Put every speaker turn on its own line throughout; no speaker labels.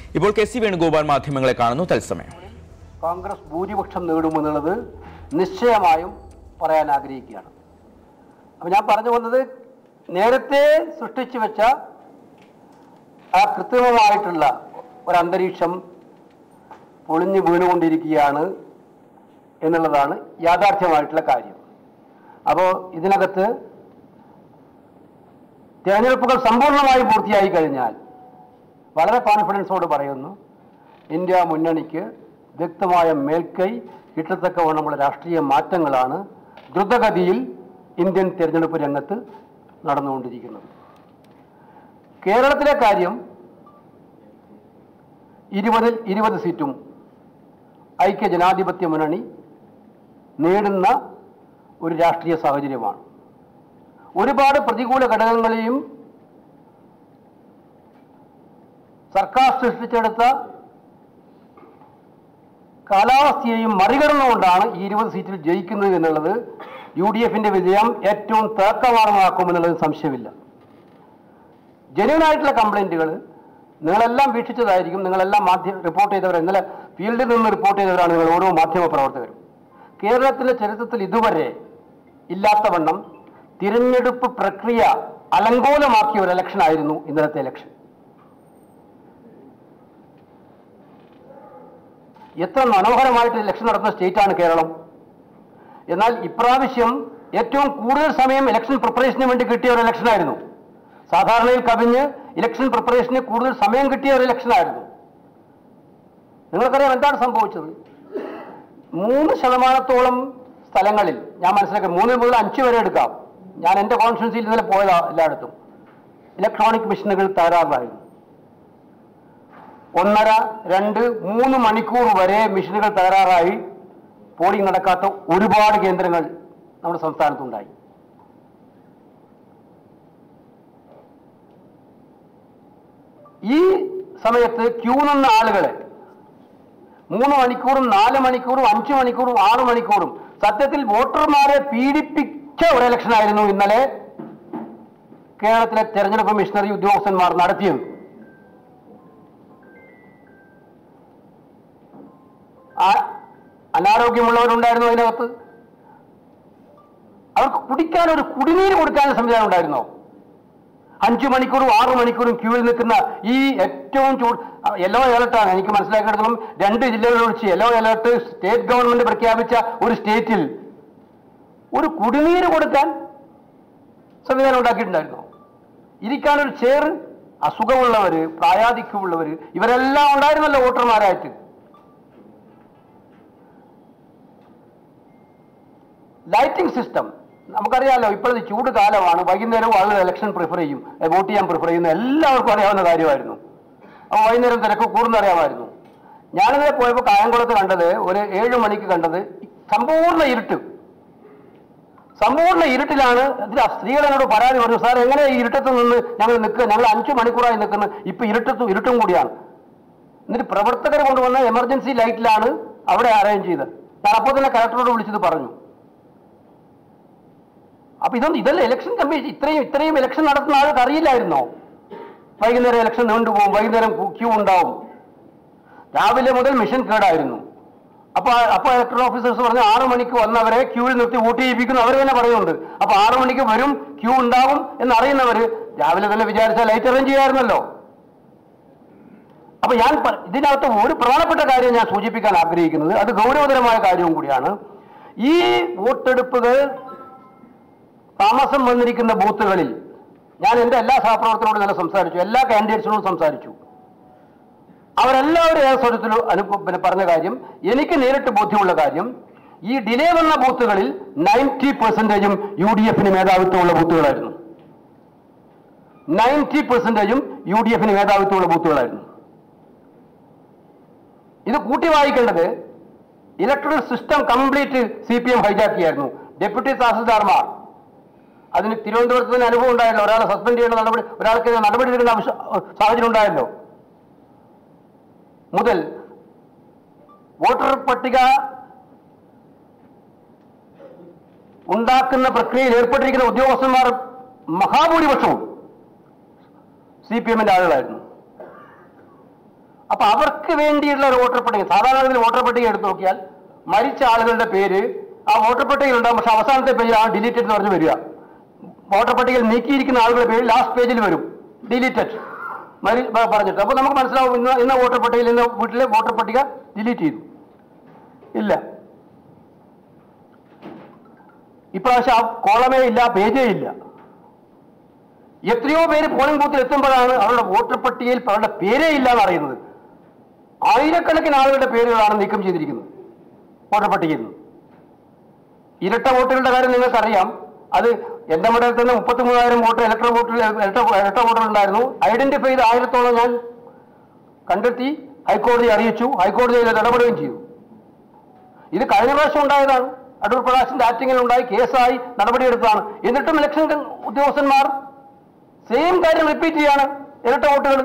ഇപ്പോൾ K C Venugopal മാധ്യമങ്ങളെ കാണുന്നു തത്സമയം
കോൺഗ്രസ് ഭൂരിപക്ഷം നേടുമെന്നുള്ളത് നിശ്ചയമായും പറയാൻ ആഗ്രഹിക്കുകയാണ് അപ്പം ഞാൻ പറഞ്ഞു വന്നത് നേരത്തെ സൃഷ്ടിച്ചു വെച്ച ആ കൃത്രിമമായിട്ടുള്ള ഒരു അന്തരീക്ഷം പൊളിഞ്ഞു വീണുകൊണ്ടിരിക്കുകയാണ് എന്നുള്ളതാണ് യാഥാർത്ഥ്യമായിട്ടുള്ള കാര്യം അപ്പോൾ ഇതിനകത്ത് തിരഞ്ഞെടുപ്പുകൾ സമ്പൂർണ്ണമായി പൂർത്തിയായി കഴിഞ്ഞാൽ വളരെ കോൺഫിഡൻസോട് പറയുന്നു ഇന്ത്യ മുന്നണിക്ക് വ്യക്തമായ മേൽക്കൈ കിട്ടത്തക്കവണ്ണമുള്ള രാഷ്ട്രീയ മാറ്റങ്ങളാണ് ദ്രുതഗതിയിൽ ഇന്ത്യൻ തിരഞ്ഞെടുപ്പ് രംഗത്ത് നടന്നുകൊണ്ടിരിക്കുന്നത് കേരളത്തിലെ കാര്യം ഇരുപതിൽ ഇരുപത് സീറ്റും ഐക്യ ജനാധിപത്യ മുന്നണി നേടുന്ന ഒരു രാഷ്ട്രീയ സാഹചര്യമാണ് ഒരുപാട് പ്രതികൂല ഘടകങ്ങളെയും സർക്കാർ സൃഷ്ടിച്ചെടുത്ത കാലാവസ്ഥയെയും മറികടന്നുകൊണ്ടാണ് ഈ ഇരുപത് സീറ്റിൽ ജയിക്കുന്നത് എന്നുള്ളത് യു ഡി എഫിന്റെ വിജയം ഏറ്റവും തർക്കമാർന്നതാക്കുമെന്നുള്ളത് സംശയമില്ല ജെന്യൂൻ ആയിട്ടുള്ള കംപ്ലൈന്റുകൾ നിങ്ങളെല്ലാം വീക്ഷിച്ചതായിരിക്കും നിങ്ങളെല്ലാം മാധ്യമ റിപ്പോർട്ട് ചെയ്തവർ ഇന്നലെ ഫീൽഡിൽ നിന്ന് റിപ്പോർട്ട് ചെയ്തവരാണ് നിങ്ങൾ ഓരോ മാധ്യമ പ്രവർത്തകരും കേരളത്തിലെ ചരിത്രത്തിൽ ഇതുവരെ ഇല്ലാത്തവണ്ണം തിരഞ്ഞെടുപ്പ് പ്രക്രിയ അലങ്കോലമാക്കിയ ഒരു ഇലക്ഷൻ ആയിരുന്നു ഇന്നലത്തെ ഇലക്ഷൻ എത്ര മനോഹരമായിട്ട് ഇലക്ഷൻ നടത്തുന്ന സ്റ്റേറ്റാണ് കേരളം എന്നാൽ ഇപ്രാവശ്യം ഏറ്റവും കൂടുതൽ സമയം ഇലക്ഷൻ പ്രിപ്പറേഷന് വേണ്ടി കിട്ടിയ ഒരു ഇലക്ഷനായിരുന്നു സാധാരണയിൽ കവിഞ്ഞ് ഇലക്ഷൻ പ്രിപ്പറേഷന് കൂടുതൽ സമയം കിട്ടിയ ഒരു ഇലക്ഷനായിരുന്നു നിങ്ങൾക്കറിയാം എന്താണ് സംഭവിച്ചത് മൂന്ന് ശതമാനത്തോളം സ്ഥലങ്ങളിൽ ഞാൻ മനസ്സിലാക്കി മൂന്ന് മുതൽ അഞ്ച് വരെ എടുക്കാം ഞാൻ എൻ്റെ കോൺസ്റ്റിറ്റ്യൻസിയിൽ ഇന്നലെ പോയതാ എല്ലായിടത്തും ഇലക്ട്രോണിക് മെഷീനുകൾ തകരാറിലായിരുന്നു ഒന്നര രണ്ട് മൂന്ന് മണിക്കൂർ വരെ മെഷീനുകൾ തകരാറായി പോളിംഗ് നടക്കാത്ത ഒരുപാട് കേന്ദ്രങ്ങൾ നമ്മുടെ സംസ്ഥാനത്തുണ്ടായി ഈ സമയത്ത് ക്യൂ നിന്ന ആളുകളെ മൂന്ന് മണിക്കൂറും നാല് മണിക്കൂറും അഞ്ചു മണിക്കൂറും ആറ് മണിക്കൂറും സത്യത്തിൽ വോട്ടർമാരെ പീഡിപ്പിച്ച ഒരു ഇലക്ഷൻ ആയിരുന്നു ഇന്നലെ കേരളത്തിലെ തെരഞ്ഞെടുപ്പ് മിഷണറി ഉദ്യോഗസ്ഥന്മാർ നടത്തിയത് ആ അനാരോഗ്യമുള്ളവരുണ്ടായിരുന്നു അതിനകത്ത് അവർക്ക് കുടിക്കാൻ ഒരു കുടിനീര് കൊടുക്കാൻ സംവിധാനം ഉണ്ടായിരുന്നോ അഞ്ചു മണിക്കൂറും ആറു മണിക്കൂറും ക്യൂവിൽ നിൽക്കുന്ന ഈ ഏറ്റവും ചൂട് യെല്ലോ അലർട്ടാണ് എനിക്ക് മനസ്സിലാക്കിയെടുത്തോളം രണ്ട് ജില്ലകളിൽ ഒഴിച്ച് യെല്ലോ അലർട്ട് സ്റ്റേറ്റ് ഗവൺമെന്റ് പ്രഖ്യാപിച്ച ഒരു സ്റ്റേറ്റിൽ ഒരു കുടിനീര് കൊടുക്കാൻ സംവിധാനം ഉണ്ടാക്കിയിട്ടുണ്ടായിരുന്നോ ഇരിക്കാനൊരു ചെയർ അസുഖമുള്ളവര് പ്രായാധിക്യമുള്ളവര് ഇവരെല്ലാം ഉണ്ടായിരുന്നല്ലോ വോട്ടർമാരായിട്ട് ലൈറ്റിംഗ് സിസ്റ്റം നമുക്കറിയാമല്ലോ ഇപ്പോഴത്തെ ചൂട് കാലമാണ് വൈകുന്നേരവും ആളുകൾ ഇലക്ഷൻ പ്രിഫർ ചെയ്യും ഏ, വോട്ട് ചെയ്യാൻ പ്രിഫർ ചെയ്യുന്ന എല്ലാവർക്കും അറിയാവുന്ന കാര്യമായിരുന്നു അപ്പോൾ വൈകുന്നേരം തിരക്ക് കൂടുന്ന അറിയാമായിരുന്നു ഞാനിന്നലെ പോയപ്പോൾ കായംകുളത്ത് കണ്ടത് ഒരു ഏഴ് മണിക്ക് കണ്ടത് സമ്പൂർണ്ണ ഇരുട്ട് സമ്പൂർണ്ണ ഇരുട്ടിലാണ് ഇതിൽ സ്ത്രീകൾ എന്നോട് പരാതി പറഞ്ഞു സാർ എങ്ങനെ ഈ ഇരുട്ടത്ത് നിന്ന് ഞങ്ങൾ നിൽക്കുക ഞങ്ങൾ അഞ്ചു മണിക്കൂറായി നിൽക്കുന്നത് ഇപ്പൊ ഇരുട്ടത്തും ഇരുട്ടും കൂടിയാണ് എന്നിട്ട് പ്രവർത്തകർ കൊണ്ടുവന്ന എമർജൻസി ലൈറ്റിലാണ് അവിടെ അറേഞ്ച് ചെയ്തത് ഞാൻ അപ്പോൾ തന്നെ കളക്ടറോട് വിളിച്ചത് പറഞ്ഞു അപ്പൊ ഇതൊന്നും ഇതല്ല ഇലക്ഷൻ കമ്മീഷൻ ഇത്രയും ഇത്രയും ഇലക്ഷൻ നടത്തുന്ന ആൾക്ക് അറിയില്ലായിരുന്നോ വൈകുന്നേരം ഇലക്ഷൻ നീണ്ടുപോകും വൈകുന്നേരം ക്യൂ ഉണ്ടാവും രാവിലെ മുതൽ മിഷൻ കേടായിരുന്നു അപ്പൊ അപ്പൊ ഇലക്ട്രൽ ഓഫീസേഴ്സ് പറഞ്ഞു ആറു മണിക്ക് വന്നവരെ ക്യൂവിൽ നിർത്തി വോട്ട് ചെയ്യിപ്പിക്കുന്നു അവർ തന്നെ പറയുന്നുണ്ട് അപ്പൊ ആറു മണിക്ക് വരും ക്യൂ ഉണ്ടാവും എന്ന് അറിയുന്നവര് രാവിലെ തന്നെ വിചാരിച്ചാൽ ലൈറ്റ് അറേഞ്ച് ചെയ്യാമായിരുന്നല്ലോ അപ്പൊ ഞാൻ പ- ഇതിനകത്ത് ഒരു പ്രധാനപ്പെട്ട കാര്യം ഞാൻ സൂചിപ്പിക്കാൻ ആഗ്രഹിക്കുന്നത് അത് ഗൗരവതരമായ കാര്യവും കൂടിയാണ് ഈ വോട്ടെടുപ്പുകൾ താമസം വന്നിരിക്കുന്ന ബൂത്തുകളിൽ ഞാൻ എൻ്റെ എല്ലാ സഹപ്രവർത്തകരോടും ഇന്നലെ സംസാരിച്ചു എല്ലാ കാൻഡിഡേറ്റ്സിനോടും സംസാരിച്ചു അവരെല്ലാവരും ഏകസ്വരത്തിൽ അനുഭവ പിന്നെ പറഞ്ഞ കാര്യം എനിക്ക് നേരിട്ട് ബോധ്യമുള്ള കാര്യം ഈ ഡിലേ വന്ന ബൂത്തുകളിൽ നയൻറ്റി പെർസെൻറ്റേജും യു ഡി എഫിന് മേധാവിത്വമുള്ള ബൂത്തുകളായിരുന്നു നയൻറ്റി പെർസെൻറ്റേജും യു ഡി എഫിന് മേധാവിത്വമുള്ള ബൂത്തുകളായിരുന്നു ഇത് കൂട്ടി വായിക്കേണ്ടത് electoral system complete C P M ഹൈജാക്കിയായിരുന്നു ഡെപ്യൂട്ടി തഹസിൽദാർമാർ അതിന് തിരുവനന്തപുരത്ത് തന്നെ അനുഭവം ഉണ്ടായല്ലോ ഒരാളെ സസ്പെൻഡ് ചെയ്യേണ്ട നടപടി ഒരാൾക്ക് നടപടി എടുക്കേണ്ട ആവശ്യ സാഹചര്യം ഉണ്ടായല്ലോ മുതൽ വോട്ടർ പട്ടിക ഉണ്ടാക്കുന്ന പ്രക്രിയയിൽ ഏർപ്പെട്ടിരിക്കുന്ന ഉദ്യോഗസ്ഥന്മാർ മഹാഭൂരിപക്ഷവും സി പി എമ്മിന്റെ ആളുകളായിരുന്നു അപ്പൊ അപ്പൊ അവർക്ക് വേണ്ടിയുള്ള ഒരു വോട്ടർ പട്ടിക സാധാരണ ഇതിൽ വോട്ടർ പട്ടിക എടുത്ത് നോക്കിയാൽ മരിച്ച ആളുകളുടെ പേര് ആ വോട്ടർ പട്ടികയിൽ ഉണ്ടാകും പക്ഷെ അവസാനത്തെ പേജിൽ ആ ഡിലീറ്റഡ് എന്ന് പറഞ്ഞ് വരിക വോട്ടർ പട്ടികയിൽ നീക്കിയിരിക്കുന്ന ആളുകളുടെ പേര് ലാസ്റ്റ് പേജിൽ വരും ഡിലീറ്റഡ് മരി പ- പറഞ്ഞിട്ട് അപ്പൊ നമുക്ക് മനസ്സിലാവും ഇന്ന് ഇന്ന വോട്ടർ പട്ടികയിൽ ഇന്ന് വീട്ടിലെ വോട്ടർ പട്ടിക ഡിലീറ്റ് ചെയ്തു ഇല്ല ഇപ്രാവശ്യം ആ കോളമേ ഇല്ല പേജേ ഇല്ല എത്രയോ പേര് പോളിംഗ് ബൂത്തിൽ എത്തുമ്പോഴാണ് അവരുടെ വോട്ടർ പട്ടികയിൽ അവരുടെ പേരേ ഇല്ല എന്ന് അറിയുന്നത് ആയിരക്കണക്കിന് ആളുകളുടെ പേരുകളാണ് നീക്കം ചെയ്തിരിക്കുന്നത് വോട്ടർ പട്ടികയിൽ നിന്ന് ഇരട്ട വോട്ടുകളുടെ കാര്യം നിങ്ങൾക്കറിയാം അത് എന്റെ മണ്ഡലത്തിൽ നിന്ന് മുപ്പത്തി മൂവായിരം വോട്ട് ഇലക്ട്രോ വോട്ടുകൾ ഇരട്ട ഇരട്ട വോട്ടുകൾ ഉണ്ടായിരുന്നു ഐഡന്റിഫൈ ചെയ്ത് ആയിരത്തോളം ഞാൻ കണ്ടെത്തി ഹൈക്കോടതി അറിയിച്ചു ഹൈക്കോടതി ഇതിൽ ഇടപെടുകയും ചെയ്തു ഇത് കഴിഞ്ഞ പ്രാവശ്യം ഉണ്ടായതാണ് അടൂർ പ്രകാശിന്റെ ആറ്റിങ്ങിൽ ഉണ്ടായി കേസായി നടപടിയെടുത്തതാണ് എന്നിട്ടും ഇലക്ഷൻ ഉദ്യോഗസ്ഥന്മാർ സെയിം കാര്യം റിപ്പീറ്റ് ചെയ്യാണ് ഇരട്ട വോട്ടുകൾ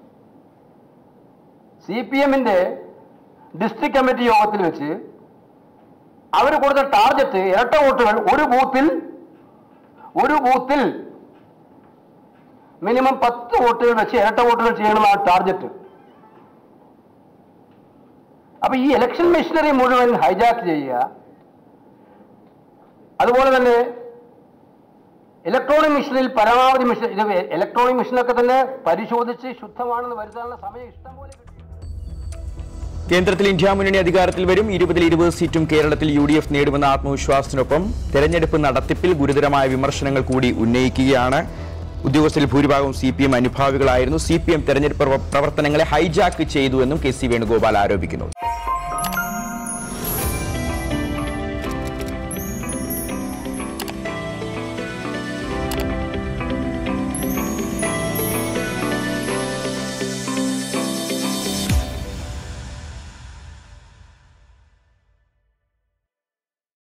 സി പി എമ്മിന്റെ ഡിസ്ട്രിക്ട് കമ്മിറ്റി യോഗത്തിൽ വെച്ച് അവർ കൊടുത്ത ടാർഗറ്റ് ഇരട്ട വോട്ടുകൾ ഒരു ബൂത്തിൽ ഒരു ബൂത്തിൽ മിനിമം പത്ത് വോട്ടുകൾ വെച്ച് ഇരട്ട വോട്ടുകൾ ചെയ്യണമെന്നാണ് ടാർഗറ്റ് അപ്പൊ ഈ ഇലക്ഷൻ മെഷീനറി മുഴുവൻ ഹൈജാക്ക് ചെയ്യുക അതുപോലെ തന്നെ ഇലക്ട്രോണിക് മെഷീനിൽ പരമാവധി മെഷീൻ ഇത് ഇലക്ട്രോണിക് മെഷീനൊക്കെ തന്നെ പരിശോധിച്ച് ശുദ്ധമാണെന്ന് വരുത്താനുള്ള സമയം ഇഷ്ടം പോലെ കിട്ടി
കേന്ദ്രത്തിൽ ഇന്ത്യ മുന്നണി അധികാരത്തിൽ വരും ഇരുപതിൽ ഇരുപത് സീറ്റും കേരളത്തിൽ യു ഡി എഫ് നേടുമെന്ന ആത്മവിശ്വാസത്തിനൊപ്പം തെരഞ്ഞെടുപ്പ് നടത്തിപ്പിൽ ഗുരുതരമായ വിമർശനങ്ങൾ കൂടി ഉന്നയിക്കുകയാണ് ഉദ്യോഗസ്ഥരിൽ ഭൂരിഭാഗവും സി പി എം അനുഭാവികളായിരുന്നു സി പി എം തെരഞ്ഞെടുപ്പ് പ്രവർത്തനങ്ങളെ ഹൈജാക്ക് ചെയ്തുവെന്നും കെ സി വേണുഗോപാൽ ആരോപിക്കുന്നു